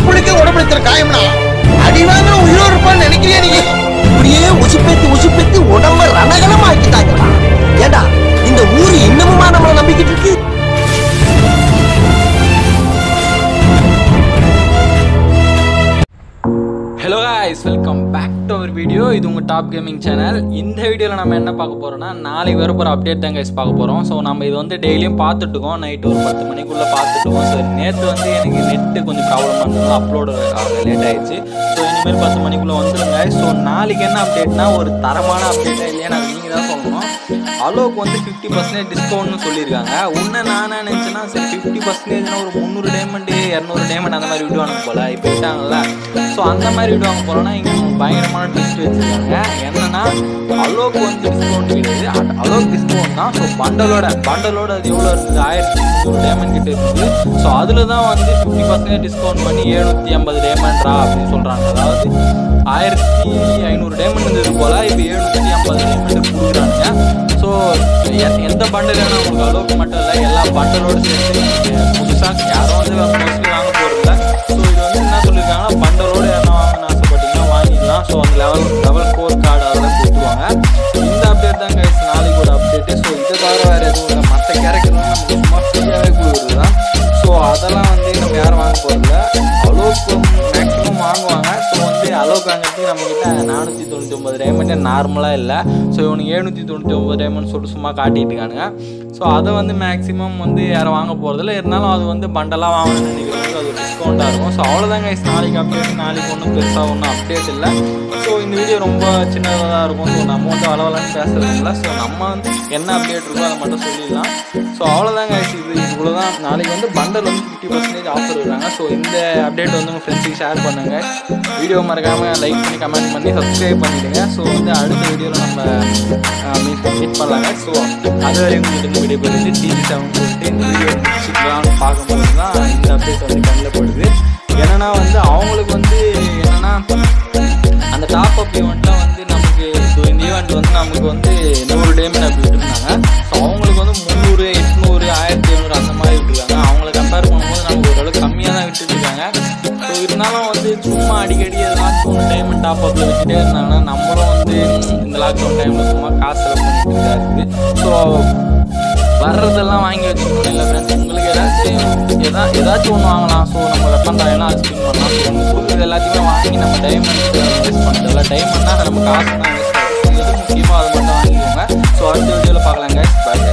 புளிக்க உடம்புல இருக்கிற காயம்னா அடி வாங்குற உயிரோடு இருப்பான்னு நினைக்கிறியா நீ இப்படியே உசுப்பேத்தி உசுப்பேத்தி உடம்ப ரணகலம் ஆக்கிட்டாங்கடா ஏடா இந்த ஊரு இன்னமுமா நம்மளை நம்பிக்கிட்டு இருக்கு hello guys welcome back to our video இது உங்கள் டாப் கேமிங் சேனல் இந்த வீடியோவில் நம்ம என்ன பார்க்க போகிறோம்னா நாளைக்கு வர போகிற அப்டேட் தான் கைஸ் பார்க்க போகிறோம் ஸோ நம்ம இது வந்து டெய்லியும் பார்த்துட்டுக்கோம் நைட்டு ஒரு பத்து மணிக்குள்ளே பார்த்துட்டுக்கோம் ஸோ நேற்று வந்து எனக்கு நெட்டு கொஞ்சம் ப்ராப்ளம் இருந்தது அப்லோடு ஆக லேட் ஆயிடுச்சு ஸோ இனிமேல் பத்து மணிக்குள்ளே வந்துடுங்க ஸோ நாளைக்கு என்ன அப்டேட்னா ஒரு தரமான அப்டேட்டாக இல்லையா நான் நீங்கள் தான் சொல்லணும் அலோக்கு வந்து ஃபிஃப்டி பர்சன்டேஜ் டிஸ்கவுண்ட்னு சொல்லியிருக்காங்க உன்னை நான் என்ன நினச்சேன்னா சரி ஃபிஃப்டி பர்சன்டேஜ்னா ஒரு முந்நூறு டைமண்டு இரநூறு டைமண்ட் அந்த மாதிரி விடுவானுங்க போல இப்போ விட்டாங்கல்ல ஸோ அந்த மாதிரி விடுவாங்க போலன்னா இங்கே பயங்கரமான ட்விஸ்ட் வச்சுருக்காங்க என்னன்னா அலோக்கு வந்து டிஸ்கவுண்ட் கிடையாது அ- அலோக் டிஸ்கவுண்ட் தான் ஸோ பண்டலோட பண்டலோட அது எவ்வளோ இருக்குது ஆயிரத்தி முந்நூறு டைமண்ட் கிட்ட இருக்குது ஸோ அதில் தான் வந்து ஃபிஃப்டி பர்சன்டேஜ் டிஸ்கவுண்ட் பண்ணி எழுநூற்றி ஐம்பது டைமண்ட்ரா அப்படின்னு சொல்கிறாங்க அதாவது ஆயிரத்தி ஐநூறு டைமண்ட் இருந்தது போல் இப்போ எழுநூற்றி ஐம்பது டைமண்ட் கொடுக்குறாங்க ஸோ எந்த பண்டல் வேணா உங்களுக்கு அளவுக்கு மட்டும் இல்லை எல்லா பண்டலோடு சேர்த்து புதுசாக யாரும் வந்து மோஸ்ட்லி வாங்க போகிறதில்ல ஸோ இது வந்து என்ன சொல்லியிருக்காங்கன்னா பண்டலோடு யாரும் வாங்கணும்னு ஆசைப்பட்டீங்கன்னா வாங்கிக்கலாம் ஸோ அந்த லெவல் லெவல் ஃபோர் கார்டு அதெல்லாம் கொடுத்துருவாங்க இந்த அப்டேட் தான் guys நாளைக்கு ஒரு அப்டேட்டு ஸோ இதை தவிர வேறு எதுவும் இல்லை மற்ற கேரக்டர்லாம் நமக்கு சும்மா ஃப்ரீயாகவே கொடுக்குறது தான் ஸோ அதெல்லாம் வந்து நம்ம யாரும் வாங்க போகிறதில்ல அளவுக்கு மேக்ஸிமம் வாங்குவாங்க ஸோ வந்து அளவுக்கு வாங்குறதுக்கு நம்மக்கிட்ட நானூற்றி தொண்ணூற்றி ஒம்பது டைமண்ட் நார்மலாக இல்லை ஸோ இவனுக்கு எழுநூற்றி தொண்ணூற்றி ஒம்பது டைமண்ட் சொல்லிட்டு சும்மா காட்டிட்டு இருக்கானுங்க ஸோ அதை வந்து மேக்ஸிமம் வந்து யாரும் வாங்க போகிறதில்ல இருந்தாலும் அது வந்து பண்டலாக வாங்கணும்னு நினைக்கிறவங்களுக்கு அது டிஸ்கவுண்ட்டாக இருக்கும் ஸோ அவ்வளோதான் கைஸ் நாளைக்கு அப்டேட் நாளைக்கு ஒன்றும் பெருசாக ஒன்றும் அப்டேட் இல்லை ஸோ இந்த வீடியோ ரொம்ப சின்னதாக தான் இருக்கும் ஸோ நம்ம வந்து அளவலான்னு பேசுறது இல்லை ஸோ நம்ம வந்து என்ன அப்டேட் இருக்கோ அதை மட்டும் சொல்லிடலாம் ஸோ அவ்வளோதான் கைஸ் இது இவ்வளோ தான் நாளைக்கு வந்து பண்டல் வந்து ஃபிஃப்டி பர்சன்டேஜ் ஆஃபர் இருக்காங்க ஸோ இந்த அப்டேட் வந்து உங்கள் ஃப்ரெண்ட்ஸுக்கு ஷேர் பண்ணுங்க வீடியோ மறக்காமல் லைக் பண்ணி கமெண்ட் பண்ணி சப்ஸ்கிரைப் பண்ணிடுங்க ஸோ வந்து அடுத்த வீடியோவில் நம்ம மீட் மீட் பண்ணலாங்க ஸோ அது வரையும் உங்களுக்கு இந்த வீடியோ போயிருந்து டிவி செவன் போட்டு இந்த வீடியோ முடிச்சுக்கலாம்னு பார்க்கும்போது தான் இந்த அப்டேட் வந்து கண்ணில் படுது என்னன்னா வந்து அவங்களுக்கு வந்து என்னன்னா அந்த டாப் அப் ஈவெண்ட்லாம் வந்து நமக்கு ஸோ இந்த ஈவெண்ட் வந்து நமக்கு வந்து நூறு டைமண்ட் அப்படி விட்டுருந்தாங்க ஸோ அவங்களுக்கு வந்து முந்நூறு எட்நூறு ஆயிரத்தி எழுநூறு அந்த மாதிரி விட்டுருக்காங்க அவங்கள கம்பேர் பண்ணும்போது நமக்கு ஓரளவுக்கு கம்மியாக தான் விட்டுருக்காங்க ஸோ இருந்தாலும் வந்து சும்மா அடிக்கடி ஏதாச்சும் ஒன்று டைமண்ட் டாப் அப்பில் வச்சுட்டே இருந்தாங்கன்னா நம்மளும் வந்து இந்த லாக்டவுன் டைமில் சும்மா காசு செலவு பண்ணிட்டு தான் இருக்குது ஸோ வர்றதெல்லாம் வாங்கி வச்சுக்கணும் இல்லை ஃப்ரெண்ட்ஸ் உங்களுக்கு ஏதாச்சும் எதா ஏதாச்சும் ஒன்று வாங்கலாம் ஸோ நம்ம வெப்பன் தாயெல்லாம் அது ஸ்பின் பண்ணலாம் ஸோ உங்களுக்கு கொடுக்குறது எல்லாத்தையுமே வாங்கி நம்ம டைமண்ட் வேஸ்ட் பண்ணுறதில்ல டைமண்ட்னா நம்ம காசு தான் வேஸ்ட் எது முக்கியமோ அதை மட்டும் வாங்கிக்கோங்க ஸோ அடுத்த வீடியோவில் பார்க்கலாங்க பாய்